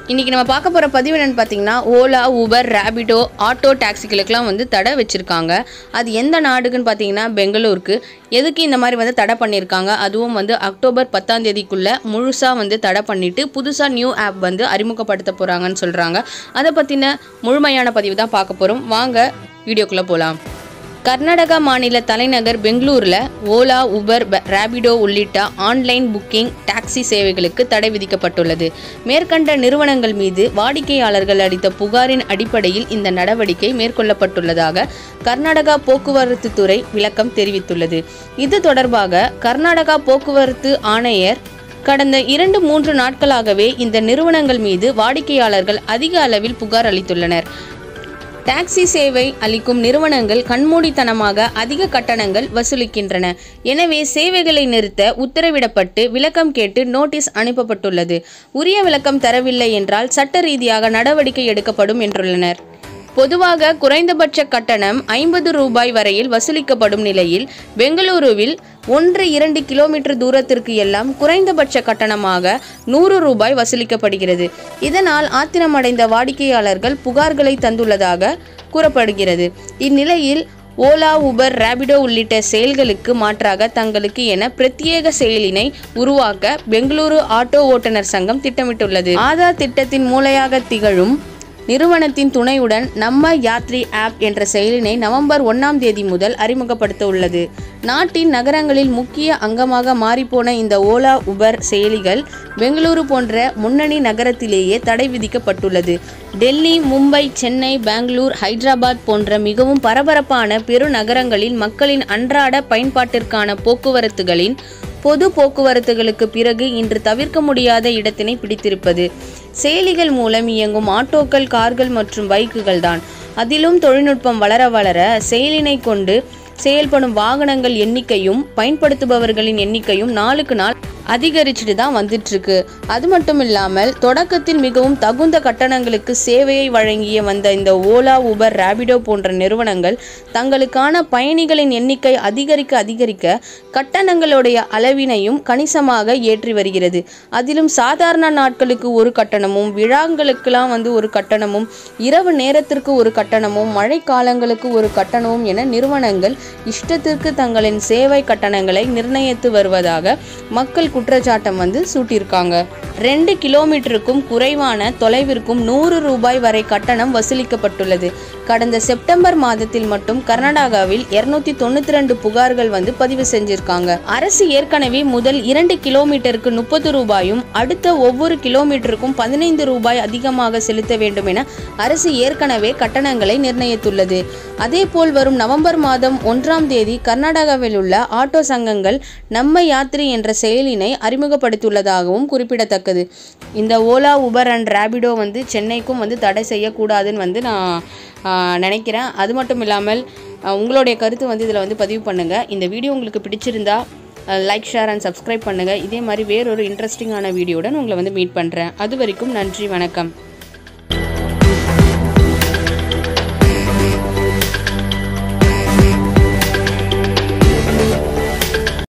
இன்றைக்கி நம்ம பார்க்க போகிற பதிவு என்னென்னு பார்த்தீங்கன்னா ஓலா ஊபர் ரேபிடோ ஆட்டோ டாக்ஸிகளுக்கெல்லாம் வந்து தடை வச்சுருக்காங்க அது எந்த நாடுக்குன்னு பார்த்தீங்கன்னா பெங்களூருக்கு எதுக்கு இந்த மாதிரி வந்து தடை பண்ணியிருக்காங்க அதுவும் வந்து அக்டோபர் பத்தாம் தேதிக்குள்ளே முழுசாக வந்து தடை பண்ணிவிட்டு புதுசாக நியூ ஆப் வந்து அறிமுகப்படுத்த போகிறாங்கன்னு சொல்கிறாங்க அதை பற்றின முழுமையான பதிவு தான் பார்க்க போகிறோம் வாங்க வீடியோக்குள்ளே போகலாம் கர்நாடகா மாநில தலைநகர் பெங்களூரில் ஓலா உபர் ப- ரேபிடோ உள்ளிட்ட ஆன்லைன் புக்கிங் டாக்ஸி சேவைகளுக்கு தடை விதிக்கப்பட்டுள்ளது மேற்கண்ட நிறுவனங்கள் மீது வாடிக்கையாளர்கள் அளித்த புகாரின் அடிப்படையில் இந்த நடவடிக்கை மேற்கொள்ளப்பட்டுள்ளதாக கர்நாடகா போக்குவரத்து துறை விளக்கம் தெரிவித்துள்ளது இது தொடர்பாக கர்நாடகா போக்குவரத்து ஆணையர் கடந்த இரண்டு மூன்று நாட்களாகவே இந்த நிறுவனங்கள் மீது வாடிக்கையாளர்கள் அதிக அளவில் புகார் அளித்துள்ளனர் டாக்ஸி சேவை அளிக்கும் நிறுவனங்கள் கண்மூடித்தனமாக அதிக கட்டணங்கள் வசூலிக்கின்றன எனவே சேவைகளை நிறுத்த உத்தரவிடப்பட்டு விளக்கம் கேட்டு நோட்டீஸ் அனுப்பப்பட்டுள்ளது உரிய விளக்கம் தரவில்லை என்றால் சட்ட ரீதியாக நடவடிக்கை எடுக்கப்படும் என்றுள்ளனர் பொதுவாக குறைந்தபட்ச கட்டணம் ஐம்பது ரூபாய் வரையில் வசூலிக்கப்படும் நிலையில் பெங்களூருவில் ஒன்று இரண்டு கிலோமீட்டர் தூரத்திற்கு எல்லாம் குறைந்தபட்ச கட்டணமாக நூறு ரூபாய் வசூலிக்கப்படுகிறது இதனால் ஆத்திரமடைந்த வாடிக்கையாளர்கள் புகார்களை தந்துள்ளதாக கூறப்படுகிறது இந்நிலையில் ஓலா உபர் ரேபிடோ உள்ளிட்ட செயல்களுக்கு மாற்றாக தங்களுக்கு என பிரத்யேக செயலினை உருவாக்க பெங்களூரு ஆட்டோ ஓட்டுநர் சங்கம் திட்டமிட்டுள்ளது ஆதார் திட்டத்தின் மூலையாக திகழும் நிறுவனத்தின் துணையுடன் நம்ம யாத்ரி ஆப் என்ற செயலினை நவம்பர் ஒன்றாம் தேதி முதல் அறிமுகப்படுத்த உள்ளது நாட்டின் நகரங்களில் முக்கிய அங்கமாக மாறிப்போன இந்த ஓலா உபர் செயலிகள் பெங்களூரு போன்ற முன்னணி நகரத்திலேயே தடை விதிக்கப்பட்டுள்ளது டெல்லி மும்பை சென்னை பெங்களூர் ஹைதராபாத் போன்ற மிகவும் பரபரப்பான பெருநகரங்களில் மக்களின் அன்றாட பயன்பாட்டிற்கான போக்குவரத்துகளின் பொது போக்குவரத்துகளுக்கு பிறகு இன்று தவிர்க்க முடியாத இடத்தினை பிடித்திருப்பது செயலிகள் மூலம் இயங்கும் ஆட்டோக்கள் கார்கள் மற்றும் பைக்குகள் தான் அதிலும் தொழில்நுட்பம் வளர வளர செயலினை கொண்டு செயல்படும் வாகனங்கள் எண்ணிக்கையும் பயன்படுத்துபவர்களின் எண்ணிக்கையும் நாளுக்கு நாள் அதிகரிச்சுட்டு தான் வந்துட்டு இருக்கு அது மட்டும் இல்லாமல் தொடக்கத்தில் மிகவும் தகுந்த கட்டணங்களுக்கு சேவையை வழங்கிய வந்த இந்த ஓலா உபர் ரேபிடோ போன்ற நிறுவனங்கள் தங்களுக்கான பயணிகளின் எண்ணிக்கை அதிகரிக்க அதிகரிக்க கட்டணங்களுடைய அளவினையும் கணிசமாக ஏற்றி வருகிறது அதிலும் சாதாரண நாட்களுக்கு ஒரு கட்டணமும் விழாங்களுக்கெல்லாம் வந்து ஒரு கட்டணமும் இரவு நேரத்திற்கு ஒரு கட்டணமும் மழை காலங்களுக்கு ஒரு கட்டணமும் என நிறுவனங்கள் இஷ்டத்திற்கு தங்களின் சேவை கட்டணங்களை நிர்ணயித்து வருவதாக மக்கள் குற்றச்சாட்டம் வந்து சூட்டியிருக்காங்க ரெண்டு கிலோமீட்டருக்கும் குறைவான தொலைவிற்கும் நூறு ரூபாய் வரை கட்டணம் வசூலிக்கப்பட்டுள்ளது கடந்த செப்டம்பர் மாதத்தில் மட்டும் கர்நாடகாவில் இருநூத்தி தொண்ணூத்தி ரெண்டு புகார்கள் வந்து பதிவு செஞ்சிருக்காங்க அரசு ஏற்கனவே முதல் இரண்டு கிலோமீட்டருக்கு முப்பது ரூபாயும் அடுத்த ஒவ்வொரு கிலோமீட்டருக்கும் பதினைந்து ரூபாய் அதிகமாக செலுத்த வேண்டும் என அரசு ஏற்கனவே கட்டணங்களை நிர்ணயித்துள்ளது அதேபோல் வரும் நவம்பர் மாதம் ஒன்றாம் தேதி கர்நாடகாவில் உள்ள ஆட்டோ சங்கங்கள் நம்ம யாத்ரி என்ற செயலினை அறிமுகப்படுத்தியுள்ளதாகவும் குறிப்பிடத்தக்கது இந்த ஓலா உபர் அண்ட் ரேபிடோ வந்து சென்னைக்கும் வந்து தடை செய்யக்கூடாதுன்னு வந்து நான் ஆ, நினைக்கிறேன் அது மட்டும் இல்லாமல் ஆ, உங்களுடைய கருத்து வந்து இதில் வந்து பதிவு பண்ணுங்கள் இந்த வீடியோ உங்களுக்கு பிடிச்சிருந்தா லைக் ஷேர் அண்ட் சப்ஸ்கிரைப் பண்ணுங்கள் இதே மாதிரி வேறொரு இன்ட்ரெஸ்டிங்கான வீடியோடன் உங்களை வந்து மீட் பண்ணுறேன் அது வரைக்கும் நன்றி வணக்கம்